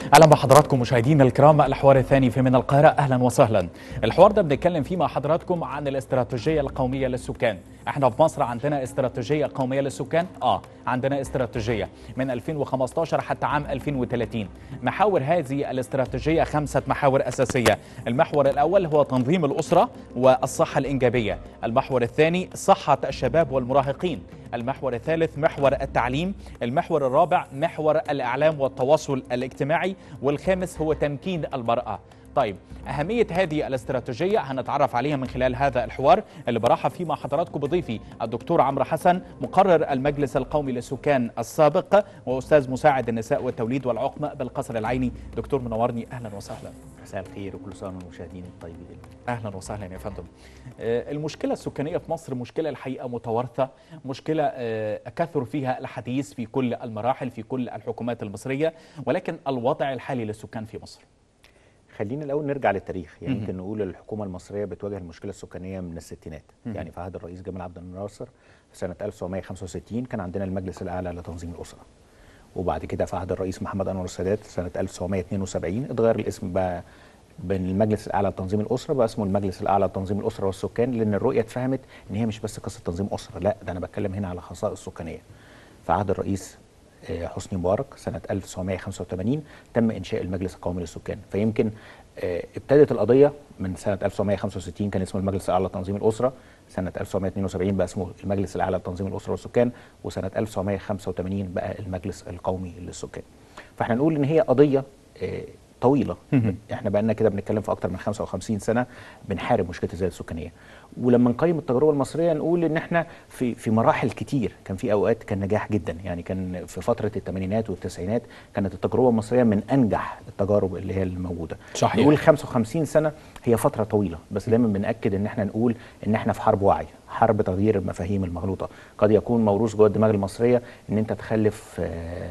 اهلا بحضراتكم مشاهدينا الكرام الحوار الثاني في من القاهره اهلا وسهلا الحوار ده بنتكلم فيه مع حضراتكم عن الاستراتيجيه القوميه للسكان احنا في مصر عندنا استراتيجيه قوميه للسكان اه عندنا استراتيجيه من 2015 حتى عام 2030 محاور هذه الاستراتيجيه خمسه محاور اساسيه المحور الاول هو تنظيم الاسره والصحه الانجابيه المحور الثاني صحه الشباب والمراهقين المحور الثالث محور التعليم المحور الرابع محور الإعلام والتواصل الاجتماعي والخامس هو تمكين المرأة طيب أهمية هذه الاستراتيجية هنتعرف عليها من خلال هذا الحوار اللي برحب فيه مع حضراتكم بضيفي الدكتور عمرو حسن مقرر المجلس القومي للسكان السابق وأستاذ مساعد النساء والتوليد والعقم بالقصر العيني دكتور منورني أهلا وسهلا مساء الخير وكل سنه والمشاهدين الطيبين اهلا وسهلا يا فندم آه، المشكله السكانيه في مصر مشكله الحقيقه متوارثه مشكله آه، كثر فيها الحديث في كل المراحل في كل الحكومات المصريه ولكن الوضع الحالي للسكان في مصر خلينا الاول نرجع للتاريخ يعني مهم. يمكن نقول الحكومه المصريه بتواجه المشكله السكانيه من الستينات يعني في عهد الرئيس جمال عبد الناصر في سنه 1965 كان عندنا المجلس الاعلى لتنظيم الاسره وبعد كده في عهد الرئيس محمد انور السادات سنه 1972 اتغير الاسم بقى بين المجلس الاعلى لتنظيم الاسره بقى اسمه المجلس الاعلى لتنظيم الاسره والسكان لان الرؤيه اتفهمت ان هي مش بس قصه تنظيم اسره لا ده انا بتكلم هنا على خصائص سكانيه في عهد الرئيس آه، حسني مبارك سنه 1985 تم انشاء المجلس القومي للسكان فيمكن آه، ابتدت القضيه من سنه 1965 كان اسمه المجلس الاعلى لتنظيم الاسره سنه 1972 بقى اسمه المجلس الاعلى لتنظيم الاسره والسكان وسنه 1985 بقى المجلس القومي للسكان فاحنا نقول ان هي قضيه آه، طويله مهم. احنا بقى لنا كده بنتكلم في اكتر من 55 سنه بنحارب مشكله الزياده السكانيه ولما نقيم التجربه المصريه نقول ان احنا في في مراحل كتير كان في اوقات كان نجاح جدا يعني كان في فتره الثمانينات والتسعينات كانت التجربه المصريه من انجح التجارب اللي هي الموجوده صحيح. نقول 55 سنه هي فتره طويله بس دايما بناكد ان احنا نقول ان احنا في حرب وعي حرب تغيير المفاهيم المغلوطه قد يكون موروث جوه الدماغ المصريه ان انت تخلف آه،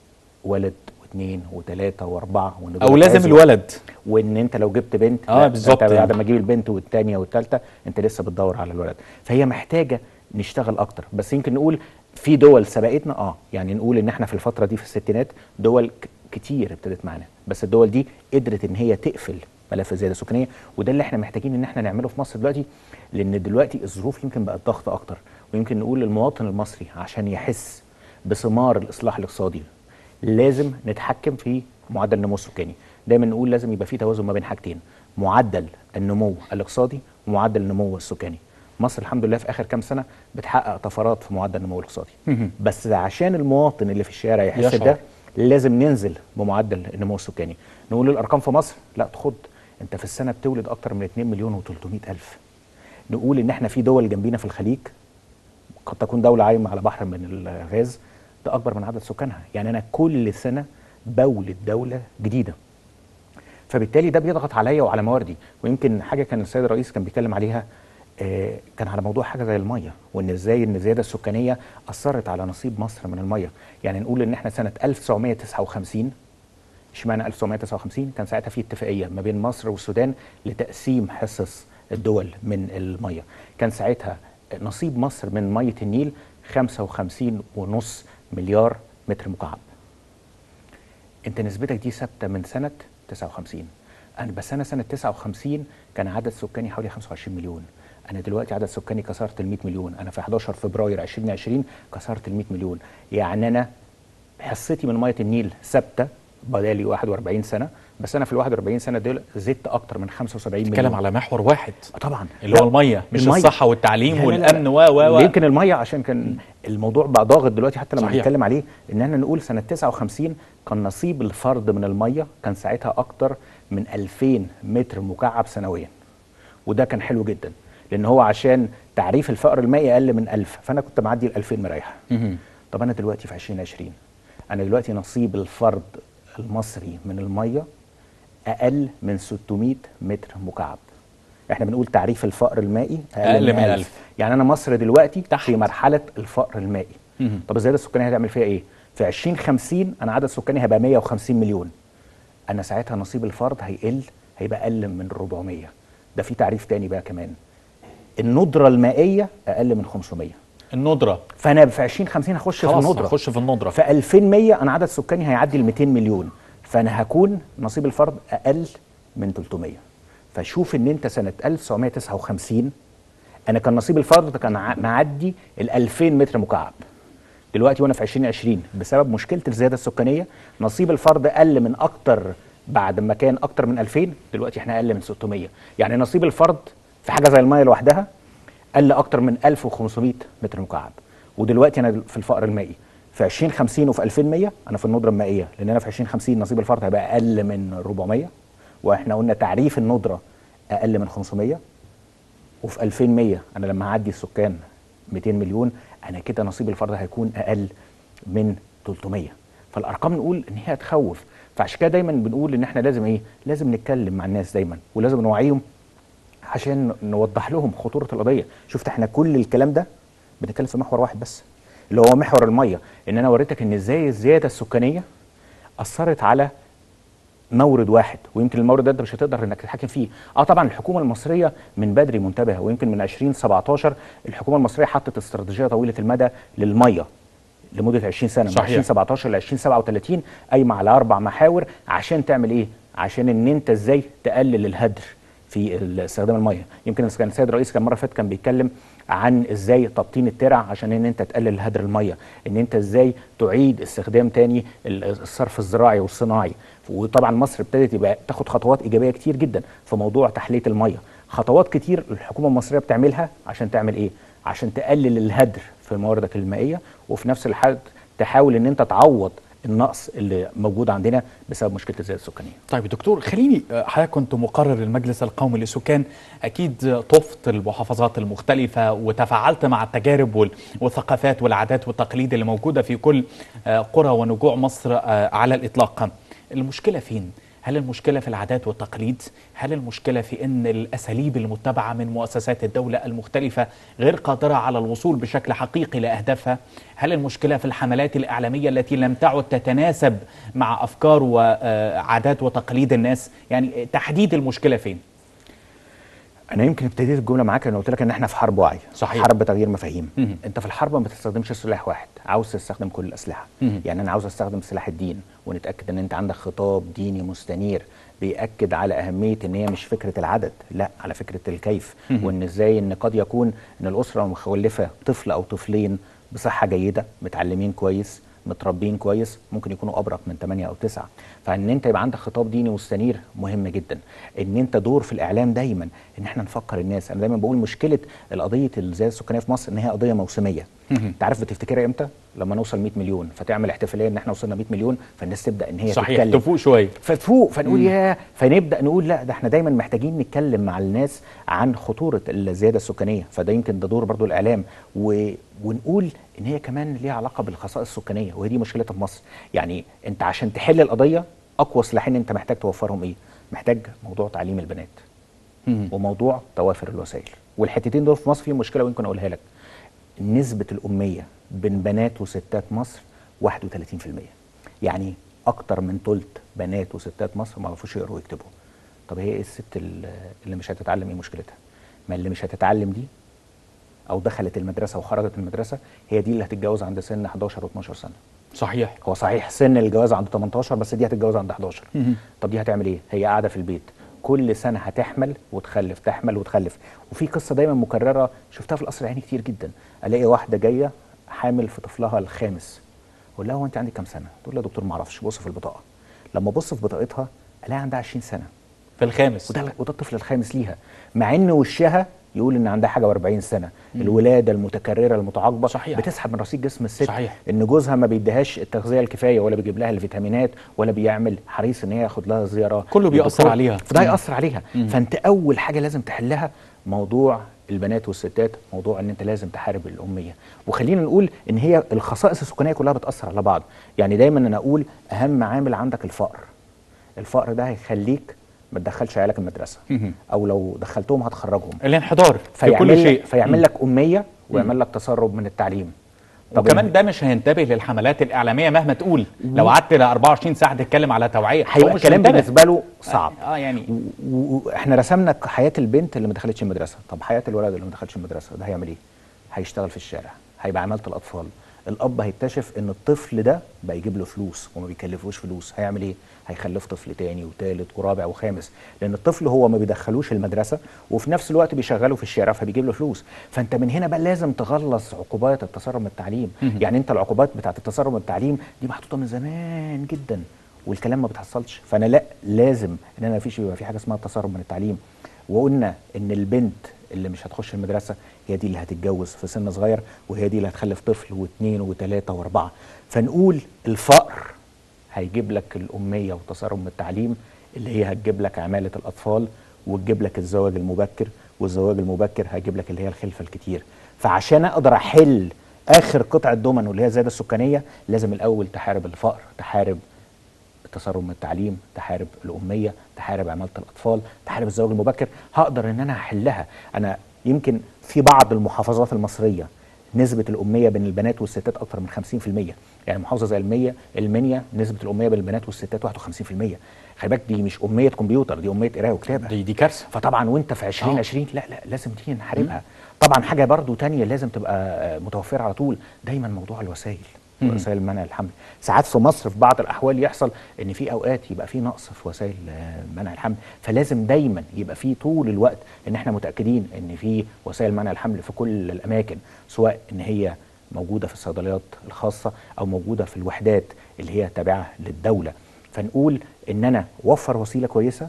ولد واثنين وثلاثه واربعه وإن دول او لازم تعزوا. الولد وان انت لو جبت بنت آه، لا، بالظبط انت يعني. بعد ما تجيب البنت والثانيه والثالثه انت لسه بتدور على الولد فهي محتاجه نشتغل اكتر بس يمكن نقول في دول سبقتنا اه يعني نقول ان احنا في الفتره دي في الستينات دول ك- كتير ابتدت معانا بس الدول دي قدرت ان هي تقفل ملف الزياده السكانيه وده اللي احنا محتاجين ان احنا نعمله في مصر دلوقتي لان دلوقتي الظروف يمكن بقت ضغط اكتر ويمكن نقول للمواطن المصري عشان يحس بثمار الاصلاح الاقتصادي لازم نتحكم في معدل النمو السكاني دايما نقول لازم يبقى في توازن ما بين حاجتين معدل النمو الاقتصادي ومعدل النمو السكاني مصر الحمد لله في اخر كام سنه بتحقق طفرات في معدل النمو الاقتصادي مهم. بس عشان المواطن اللي في الشارع يحس يشعر. بده لازم ننزل بمعدل النمو السكاني نقول الارقام في مصر لا تخض انت في السنه بتولد اكتر من 2 مليون و300 الف نقول ان احنا في دول جنبينا في الخليج قد تكون دوله عايمه على بحر من الغاز ده اكبر من عدد سكانها يعني انا كل سنه بولد دوله جديده فبالتالي ده بيضغط عليا وعلى مواردي ويمكن حاجه كان السيد الرئيس كان بيتكلم عليها آه، كان على موضوع حاجه زي الميه وان ازاي ان الزياده السكانيه اثرت على نصيب مصر من الميه يعني نقول ان احنا سنه 1959 اشمعنى 1959 كان ساعتها في اتفاقيه ما بين مصر والسودان لتقسيم حصص الدول من الميه كان ساعتها نصيب مصر من ميه النيل 55 ونص مليار متر مكعب انت نسبتك دي ثابته من سنه 59 انا بس انا سنه 59 كان عدد سكاني حوالي 25 مليون انا دلوقتي عدد سكاني كسرت ال 100 مليون انا في 11 فبراير 2020 كسرت ال 100 مليون يعني انا حصتي من ميه النيل ثابته بقالي 41 سنه بس انا في ال 41 سنه دول زدت اكتر من 75 مليون نتكلم على محور واحد آه طبعا اللي لا، هو الميه مش المية. الصحه والتعليم لا، لا، لا، والامن لا. و و و يمكن الميه عشان كان الموضوع بقى ضاغط دلوقتي حتى لما صحيح. نتكلم عليه ان احنا نقول سنه 59 كان نصيب الفرد من الميه كان ساعتها اكتر من 2000 متر مكعب سنويا وده كان حلو جدا لان هو عشان تعريف الفقر المائي اقل من 1000 فانا كنت معدي ال 2000 مريح مهم. طب انا دلوقتي في 2020 انا دلوقتي نصيب الفرد المصري من الميه اقل من 600 متر مكعب احنا بنقول تعريف الفقر المائي أقل من 1000. يعني انا مصر دلوقتي تحت. في مرحله الفقر المائي مهم. طب الزياده السكانيه هتعمل فيها ايه في 2050 انا عدد سكاني هيبقى 150 مليون انا ساعتها نصيب الفرد هيقل هيبقى اقل من 400 ده في تعريف تاني بقى كمان الندره المائيه اقل من 500 الندره فانا في 2050 هخش في خلاص الندره هخش في الندره في 2100 انا عدد سكاني هيعدي ال 200 مليون فانا هكون نصيب الفرد اقل من 300 فشوف ان انت سنه 1959 انا كان نصيب الفرد كان ع- معدي ال 2000 متر مكعب دلوقتي وانا في 2020 بسبب مشكله الزياده السكانيه نصيب الفرد قل من اكتر بعد ما كان اكتر من 2000 دلوقتي احنا اقل من 600 يعني نصيب الفرد في حاجه زي الميه لوحدها قل اكتر من 1500 متر مكعب ودلوقتي انا في الفقر المائي في 2050 وفي 2100 انا في الندره المائيه لان انا في 2050 نصيب الفرد هيبقى اقل من 400 واحنا قلنا تعريف الندره اقل من 500 وفي 2100 انا لما هعدي السكان 200 مليون انا كده نصيب الفرد هيكون اقل من 300 فالارقام نقول ان هي تخوف فعشان كده دايما بنقول ان احنا لازم ايه لازم نتكلم مع الناس دايما ولازم نوعيهم عشان نوضح لهم خطوره القضيه شفت احنا كل الكلام ده بنتكلم في محور واحد بس اللي هو محور الميه ان انا وريتك ان ازاي الزياده السكانيه اثرت على مورد واحد ويمكن المورد ده انت مش هتقدر انك تتحكم فيه اه طبعا الحكومه المصريه من بدري منتبهه ويمكن من 2017 الحكومه المصريه حطت استراتيجيه طويله المدى للميه لمده 20 سنه من صحيح. 2017 ل 2037 قايمه على اربع محاور عشان تعمل ايه عشان ان انت ازاي تقلل الهدر في استخدام الميه يمكن كان السيد الرئيس كان مره فاتت كان بيتكلم عن ازاي تبطين الترع عشان ان انت تقلل هدر الميه ان انت ازاي تعيد استخدام تاني الصرف الزراعي والصناعي وطبعا مصر ابتدت يبقى تاخد خطوات ايجابيه كتير جدا في موضوع تحليه الميه خطوات كتير الحكومه المصريه بتعملها عشان تعمل ايه عشان تقلل الهدر في مواردك المائيه وفي نفس الحال تحاول ان انت تعوض النقص اللي موجود عندنا بسبب مشكله الزياده السكانيه. طيب دكتور خليني حضرتك كنت مقرر المجلس القومي للسكان اكيد طفت المحافظات المختلفه وتفاعلت مع التجارب والثقافات والعادات والتقاليد اللي موجوده في كل قرى ونجوع مصر على الاطلاق. المشكله فين؟ هل المشكلة في العادات والتقاليد؟ هل المشكلة في أن الأساليب المتبعة من مؤسسات الدولة المختلفة غير قادرة على الوصول بشكل حقيقي لأهدافها؟ هل المشكلة في الحملات الإعلامية التي لم تعد تتناسب مع أفكار وعادات وتقاليد الناس؟ يعني تحديد المشكلة فين؟ انا يمكن ابتديت الجمله معاك انا قلت لك ان احنا في حرب وعي صحيح. حرب تغيير مفاهيم مم. انت في الحرب ما بتستخدمش سلاح واحد عاوز تستخدم كل الاسلحه مم. يعني انا عاوز استخدم سلاح الدين ونتاكد ان انت عندك خطاب ديني مستنير بيأكد على أهمية إن هي مش فكرة العدد، لا على فكرة الكيف، مم. وإن إزاي إن قد يكون إن الأسرة المخلفة طفل أو طفلين بصحة جيدة، متعلمين كويس، متربين كويس ممكن يكونوا ابرك من 8 او 9 فان انت يبقى عندك خطاب ديني مستنير مهم جدا ان انت دور في الاعلام دايما ان احنا نفكر الناس انا دايما بقول مشكله القضيه الزياده السكانيه في مصر ان هي قضيه موسميه انت عارف بتفتكرها امتى لما نوصل 100 مليون فتعمل احتفاليه ان احنا وصلنا 100 مليون فالناس تبدا ان هي صحيح تتكلم تفوق شوية فتفوق فنقول يا فنبدا نقول لا ده احنا دايما محتاجين نتكلم مع الناس عن خطوره الزياده السكانيه فده يمكن ده دور برضو الاعلام و... ونقول ان هي كمان ليها علاقه بالخصائص السكانيه وهي دي مشكلتها في مصر يعني انت عشان تحل القضيه اقوى سلاحين انت محتاج توفرهم ايه محتاج موضوع تعليم البنات مم. وموضوع توافر الوسائل والحتتين دول في مصر فيهم مشكله ويمكن اقولها لك نسبه الاميه بين بنات وستات مصر 31% يعني اكتر من ثلث بنات وستات مصر ما بيعرفوش يقروا ويكتبوا طب هي ايه الست اللي اللي مش هتتعلم ايه مشكلتها ما اللي مش هتتعلم دي او دخلت المدرسه وخرجت من المدرسه هي دي اللي هتتجوز عند سن 11 و12 سنه صحيح هو صحيح سن الجواز عند 18 بس دي هتتجوز عند 11 مهم. طب دي هتعمل ايه هي قاعده في البيت كل سنه هتحمل وتخلف تحمل وتخلف وفي قصه دايما مكرره شفتها في القصر العيني كتير جدا الاقي واحده جايه حامل في طفلها الخامس اقول لها هو انت عندك كام سنه تقول لي يا دكتور ما اعرفش بص في البطاقه لما ابص في بطاقتها الاقي عندها 20 سنه في الخامس وده وده الطفل الخامس ليها مع ان وشها يقول ان عندها حاجه و40 سنه الولاده المتكرره المتعاقبه صحيح. بتسحب من رصيد جسم الست صحيح. ان جوزها ما بيديهاش التغذيه الكفايه ولا بيجيب لها الفيتامينات ولا بيعمل حريص ان هي ياخد لها زياره كله بيأثر للدكتور. عليها. فده مم. ياثر عليها فانت اول حاجه لازم تحلها موضوع البنات والستات موضوع ان انت لازم تحارب الاميه وخلينا نقول ان هي الخصائص السكانيه كلها بتاثر على بعض يعني دايما انا اقول اهم عامل عندك الفقر الفقر ده هيخليك ما تدخلش عيالك المدرسه مهم. او لو دخلتهم هتخرجهم الانحدار في كل فيعمل شيء لك فيعمل لك اميه ويعمل لك تسرب من التعليم طب وكمان ده مش هينتبه للحملات الاعلاميه مهما تقول لو قعدت 24 ساعه تتكلم على توعيه هو هيبقى مش الكلام هينتبه. بالنسبه له صعب اه يعني و- و- واحنا رسمنا حياه البنت اللي ما دخلتش المدرسه طب حياه الولد اللي ما دخلش المدرسه ده هيعمل ايه هيشتغل في الشارع هيبقى عماله الاطفال الاب هيكتشف ان الطفل ده بقى يجيب له فلوس وما بيكلفوش فلوس هيعمل ايه هيخلف طفل تاني وتالت ورابع وخامس لان الطفل هو ما بيدخلوش المدرسه وفي نفس الوقت بيشغله في الشارع فبيجيب له فلوس فانت من هنا بقى لازم تغلظ عقوبات التسرب من التعليم يعني انت العقوبات بتاعه التسرب من التعليم دي محطوطه من زمان جدا والكلام ما بتحصلش فانا لا لازم ان انا مفيش يبقى في حاجه اسمها التسرب من التعليم وقلنا ان البنت اللي مش هتخش المدرسه هي دي اللي هتتجوز في سن صغير وهي دي اللي هتخلف طفل واثنين وثلاثه واربعه فنقول الفقر هيجيب لك الاميه والتسرب من التعليم اللي هي هتجيب لك عماله الاطفال وتجيب لك الزواج المبكر والزواج المبكر هيجيب لك اللي هي الخلفه الكتير فعشان اقدر احل اخر قطعه دومن واللي هي الزياده السكانيه لازم الاول تحارب الفقر تحارب التسرب من التعليم تحارب الأمية تحارب عمالة الأطفال تحارب الزواج المبكر هقدر أن أنا أحلها أنا يمكن في بعض المحافظات المصرية نسبة الأمية بين البنات والستات أكثر من 50% يعني محافظة زي المية المنيا نسبة الأمية بين البنات والستات 51% خلي بالك دي مش أمية كمبيوتر دي أمية قراية وكتابة دي دي كارثه فطبعا وانت في 2020 لا لا لازم دي نحاربها طبعا حاجه برضو تانية لازم تبقى آه، متوفره على طول دايما موضوع الوسائل مم. وسائل منع الحمل ساعات في مصر في بعض الاحوال يحصل ان في اوقات يبقى في نقص في وسائل آه، منع الحمل فلازم دايما يبقى في طول الوقت ان احنا متاكدين ان في وسائل منع الحمل في كل الاماكن سواء ان هي موجوده في الصيدليات الخاصه او موجوده في الوحدات اللي هي تابعه للدوله فنقول ان انا اوفر وسيله كويسه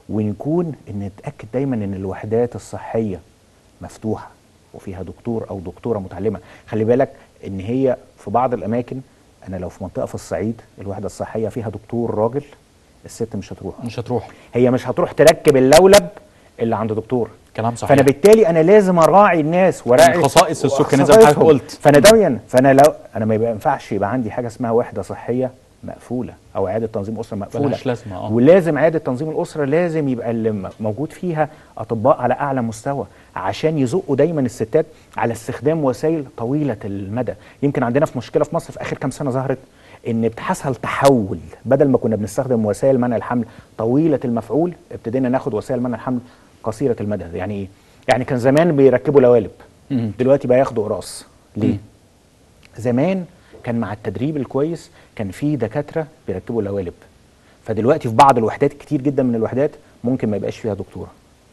ونكون ان نتاكد دايما ان الوحدات الصحيه مفتوحه وفيها دكتور او دكتوره متعلمه خلي بالك ان هي في بعض الاماكن انا لو في منطقه في الصعيد الوحده الصحيه فيها دكتور راجل الست مش هتروح مش هتروح هي مش هتروح تركب اللولب اللي عند دكتور كلام صحيح فانا بالتالي انا لازم اراعي الناس وراعي من خصائص السكان زي ما حضرتك خصائصهم. قلت. فانا دايما فانا لو انا ما يبقى- ينفعش يبقى عندي حاجه اسمها وحده صحيه مقفوله او عياده تنظيم اسره مقفوله ملهاش لازمة، آه. ولازم عياده تنظيم الاسره لازم يبقى اللي م- موجود فيها اطباء على اعلى مستوى عشان يزقوا دايما الستات على استخدام وسائل طويله المدى يمكن عندنا في مشكله في مصر في اخر كام سنه ظهرت ان بتحصل تحول بدل ما كنا بنستخدم وسائل منع الحمل طويله المفعول ابتدينا ناخد وسائل منع الحمل قصيره المدى يعني ايه يعني كان زمان بيركبوا لوالب مم. دلوقتي بقى ياخدوا قراص ليه مم. زمان كان مع التدريب الكويس كان في دكاتره بيركبوا لوالب فدلوقتي في بعض الوحدات كتير جدا من الوحدات ممكن ما يبقاش فيها دكتوره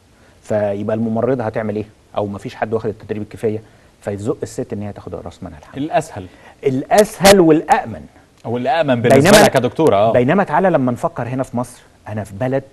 فيبقى الممرضه هتعمل ايه او ما فيش حد واخد التدريب الكفايه فيزق الست ان هي تاخد اقراص منع الحمل الاسهل الاسهل والامن او الامن بالنسبه لك كدكتوره اه بينما تعالى لما نفكر هنا في مصر انا في بلد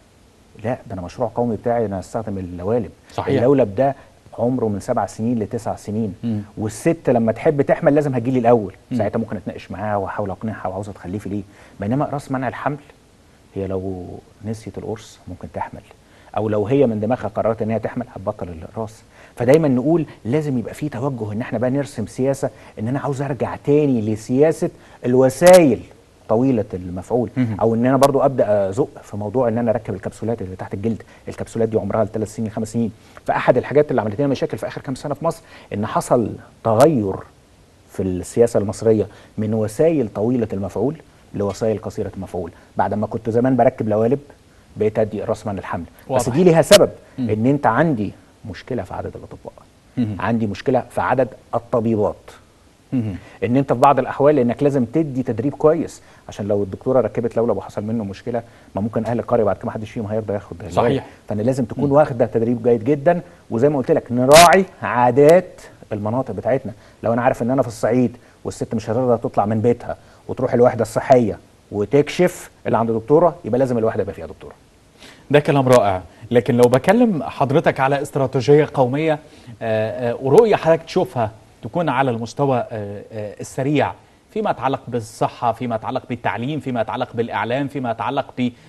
لا ده انا مشروع قومي بتاعي انا استخدم اللوالب صحيح. اللولب ده عمره من سبع سنين لتسع سنين مم. والست لما تحب تحمل لازم هتجيلي الاول مم. ساعتها ممكن اتناقش معاها واحاول اقنعها وعاوزه تخلفي ليه بينما راس منع الحمل هي لو نسيت القرص ممكن تحمل او لو هي من دماغها قررت ان هي تحمل هتبطل الاقراص فدايما نقول لازم يبقى في توجه ان احنا بقى نرسم سياسه ان انا عاوز ارجع تاني لسياسه الوسائل طويله المفعول مهم. او ان انا برضو ابدا ازق في موضوع ان انا اركب الكبسولات اللي تحت الجلد الكبسولات دي عمرها ثلاث سنين خمس سنين فاحد الحاجات اللي عملت لنا مشاكل في اخر كام سنه في مصر ان حصل تغير في السياسه المصريه من وسائل طويله المفعول لوسائل قصيره المفعول بعد ما كنت زمان بركب لوالب بقيت ادي راس من الحمل بس واضح. دي ليها سبب مم. ان انت عندي مشكله في عدد الاطباء مهم. عندي مشكله في عدد الطبيبات مهم. ان انت في بعض الاحوال انك لازم تدي تدريب كويس عشان لو الدكتوره ركبت لولب وحصل منه مشكله ما ممكن اهل القريه بعد كده ما حدش فيهم هيرضى ياخد اللولب. صحيح. فانا لازم تكون واخده تدريب جيد جدا وزي ما قلت لك نراعي عادات المناطق بتاعتنا لو انا عارف ان انا في الصعيد والست مش هتقدر تطلع من بيتها وتروح الوحده الصحيه وتكشف اللي عند دكتوره يبقى لازم الوحده يبقى فيها دكتوره ده كلام رائع لكن لو بكلم حضرتك على استراتيجية قومية آه، آه، ورؤية حضرتك تشوفها تكون على المستوى آه، آه، السريع فيما يتعلق بالصحة فيما يتعلق بالتعليم فيما يتعلق بالإعلام فيما يتعلق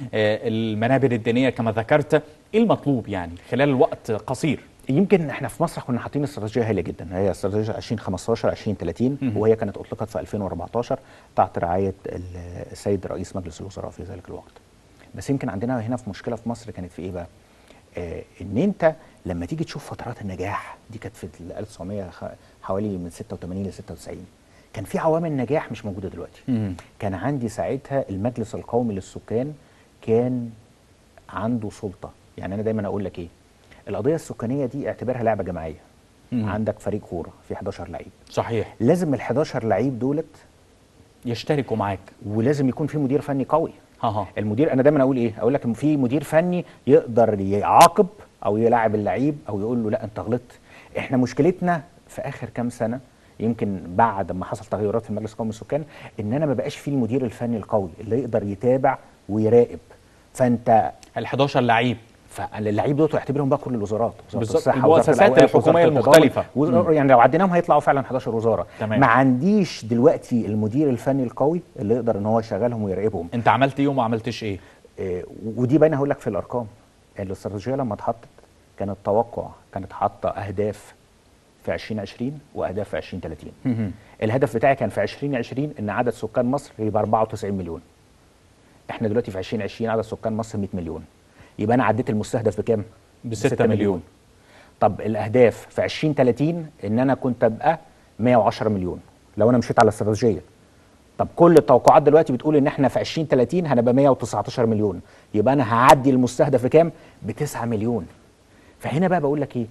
بالمنابر الدينية كما ذكرت إيه المطلوب يعني خلال الوقت قصير يمكن احنا في مصر كنا حاطين استراتيجيه هائله جدا هي استراتيجيه 2015 2030 مهم. وهي كانت اطلقت في 2014 تحت رعايه ال- السيد رئيس مجلس الوزراء في ذلك الوقت بس يمكن عندنا هنا في مشكله في مصر كانت في ايه بقى آه ان انت لما تيجي تشوف فترات النجاح دي كانت في ال 1900 خ- حوالي من 86 ل 96 كان في عوامل نجاح مش موجوده دلوقتي مم. كان عندي ساعتها المجلس القومي للسكان كان عنده سلطه يعني انا دايما اقول لك ايه القضيه السكانيه دي اعتبرها لعبه جماعيه مم. عندك فريق كوره في 11 لعيب صحيح لازم ال 11 لعيب دولت يشتركوا معاك ولازم يكون في مدير فني قوي ها ها المدير انا دايما اقول ايه اقول لك إن في مدير فني يقدر يعاقب او يلاعب اللعيب او يقول له لا انت غلطت احنا مشكلتنا في اخر كام سنه يمكن بعد ما حصل تغيرات في المجلس القومي للسكان ان انا ما بقاش فيه المدير الفني القوي اللي يقدر يتابع ويراقب فانت ال 11 لعيب فاللعيب دول تعتبرهم بقى كل الوزارات وزاره بالظبط، الصحه المؤسسات وزارة الأوقاف، الحكومية وزارة التضامن. المختلفة. وز- يعني لو عديناهم هيطلعوا فعلا 11 وزاره تمام. ما عنديش دلوقتي المدير الفني القوي اللي يقدر ان هو يشغلهم ويراقبهم انت عملت ايه وما عملتش ايه إيه، ودي باينه هقول لك في الارقام الاستراتيجيه لما اتحطت كان التوقع كانت حاطه اهداف في 2020 واهداف في 2030 مهم. الهدف بتاعي كان في 2020 ان عدد سكان مصر يبقى 94 مليون احنا دلوقتي في 2020 عدد سكان مصر 100 مليون يبقى انا عديت المستهدف بكام ب 6 مليون. طب الاهداف في 2030 ان انا كنت ابقى 110 مليون لو انا مشيت على الاستراتيجيه طب كل التوقعات دلوقتي بتقول ان احنا في 2030 هنبقى 119 مليون يبقى انا هعدي المستهدف بكام ب 9 مليون فهنا بقى بقول لك ايه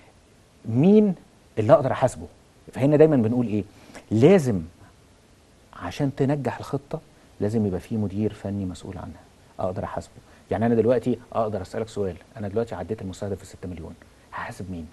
مين اللي اقدر احاسبه فهنا دايما بنقول ايه لازم عشان تنجح الخطه لازم يبقى في مدير فني مسؤول عنها اقدر احاسبه يعني انا دلوقتي اقدر اسالك سؤال انا دلوقتي عديت المستهدف في 6 مليون هحاسب مين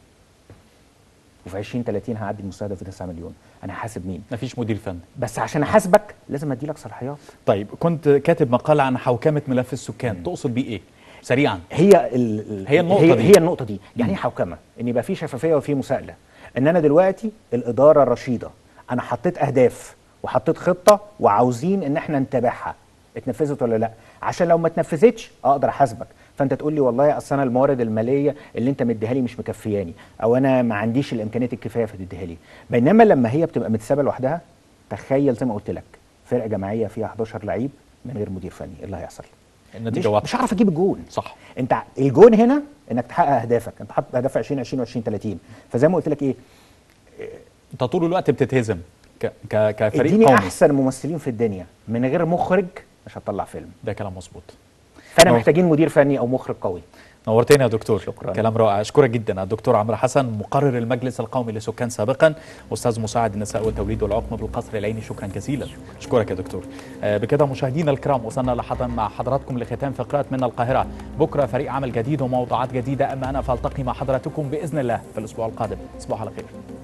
وفي 2030 هعدي المستهدف في 9 مليون انا هحاسب مين مفيش مدير فني بس عشان احاسبك لازم ادي لك صلاحيات طيب كنت كاتب مقال عن حوكمه ملف السكان تقصد بيه ايه سريعا هي ال ال- هي النقطة هي, دي. هي النقطه دي يعني ايه حوكمه ان يبقى في شفافيه وفي مساءله ان انا دلوقتي الاداره الرشيده انا حطيت اهداف وحطيت خطه وعاوزين ان احنا نتابعها اتنفذت ولا لا عشان لو ما اتنفذتش اقدر احاسبك فانت تقول لي والله اصل انا الموارد الماليه اللي انت مديها لي مش مكفياني او انا ما عنديش الامكانيات الكفايه فتديها لي بينما لما هي بتبقى متسابه لوحدها تخيل زي ما قلت لك فرقه جماعيه فيها 11 لعيب من غير مدير فني ايه اللي هيحصل النتيجه مش, واضحه مش هعرف اجيب الجون صح انت ع- الجون هنا انك تحقق اهدافك انت حاطط اهداف 2020 و2030 فزي ما قلت لك ايه انت طول الوقت بتتهزم ك... ك... كفريق اديني قومي احسن ممثلين في الدنيا من غير مخرج مش هتطلع فيلم ده كلام مظبوط فانا نور. محتاجين مدير فني او مخرج قوي نورتني يا دكتور شكراً. كلام رائع اشكرك جدا الدكتور عمرو حسن مقرر المجلس القومي للسكان سابقا استاذ مساعد النساء والتوليد والعقم بالقصر العيني شكرا جزيلا اشكرك يا دكتور آه، بكده مشاهدينا الكرام وصلنا لحظا مع حضراتكم لختام فقرات من القاهره بكره فريق عمل جديد وموضوعات جديده اما انا فالتقي مع حضراتكم باذن الله في الاسبوع القادم تصبحوا على خير